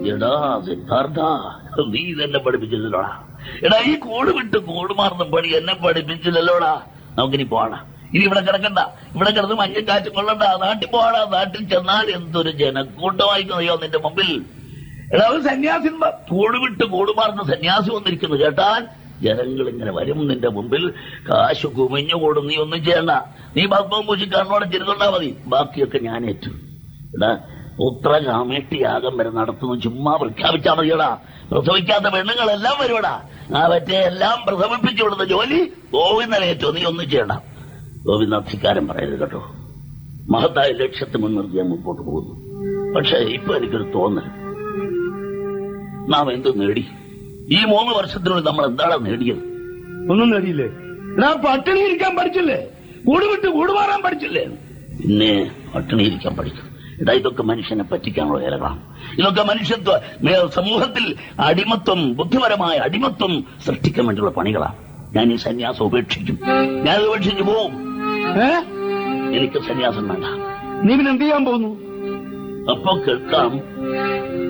എടാ സിദ്ധാർത്ഥ നീ ഇതെന്നെ പഠിപ്പിച്ചില്ലല്ലോടാ എടാ ഈ കൂട് വിട്ട് കൂടുമാർന്ന പണി എന്നെ പഠിപ്പിച്ചില്ലല്ലോടാ നമുക്കിനി പോണ ഇനി ഇവിടെ കിടക്കണ്ട ഇവിടെ കിടന്ന് മഞ്ഞ കാറ്റ് കൊള്ളണ്ട നാട്ടിൽ പോടാ നാട്ടിൽ ചെന്നാൽ എന്തൊരു ജനക്കൂട്ടമായിരിക്കും അയ്യോ നിന്റെ മുമ്പിൽ എടാ ഒരു സന്യാസി കൂട് വിട്ട് കൂടുമാർന്ന സന്യാസി വന്നിരിക്കുന്നു കേട്ടാൽ ജനങ്ങൾ ഇങ്ങനെ വരും നിന്റെ മുമ്പിൽ കാശ് കുമിഞ്ഞു കൂടും നീ ഒന്നും ചെയ്യണ്ട നീ ഭക്തവും പൂശി കണ്ണോടെ തിരുന്നുണ്ടാ മതി ബാക്കിയൊക്കെ ഞാൻ ഏറ്റു എടാ പുത്രകാമേട്ടിയാകം വരെ നടത്തുന്നു ചുമ്മാ പ്രഖ്യാപിച്ചാ മതിയടാ പ്രസവിക്കാത്ത പെണ്ണുങ്ങളെല്ലാം വരുവടാ ആ പറ്റേ എല്ലാം പ്രസവിപ്പിച്ചു വിടുന്ന ജോലി ഗോവിന്ദനേറ്റോ നീ ഒന്നും ചെയ്യണ്ട ഗോവിന്ദ അധികാരം പറയരുത് കേട്ടോ മഹത്തായ ലക്ഷ്യത്തെ മുൻനിർത്തി ഞാൻ മുമ്പോട്ട് പോകുന്നു പക്ഷെ ഇപ്പൊ എനിക്കൊരു തോന്നൽ നാം എന്ത് നേടി ഈ മൂന്ന് വർഷത്തിനുള്ളിൽ നമ്മൾ എന്താണ് നേടിയത് ഒന്നും നേടിയില്ലേ എടാ പട്ടിണി ഇരിക്കാൻ പഠിച്ചില്ലേ കൂട് വിട്ട് കൂടുമാറാൻ പഠിച്ചില്ലേ പിന്നെ പട്ടിണിയിരിക്കാൻ പഠിച്ചു ഇതാ ഇതൊക്കെ മനുഷ്യനെ പറ്റിക്കാനുള്ള വേലകളാണ് ഇതൊക്കെ മനുഷ്യത്വ മേ- സമൂഹത്തിൽ അടിമത്വം ബുദ്ധിപരമായ അടിമത്വം സൃഷ്ടിക്കാൻ വേണ്ടിയുള്ള പണികളാണ് ഞാൻ ഈ സന്യാസം ഉപേക്ഷിക്കും ഞാൻ ഇത് ഉപേക്ഷിച്ചു പോവും ഏ എനിക്ക് സന്യാസം വേണ്ട നീ പിന്നെ എന്ത് ചെയ്യാൻ പോകുന്നു അപ്പൊ കേൾക്കാം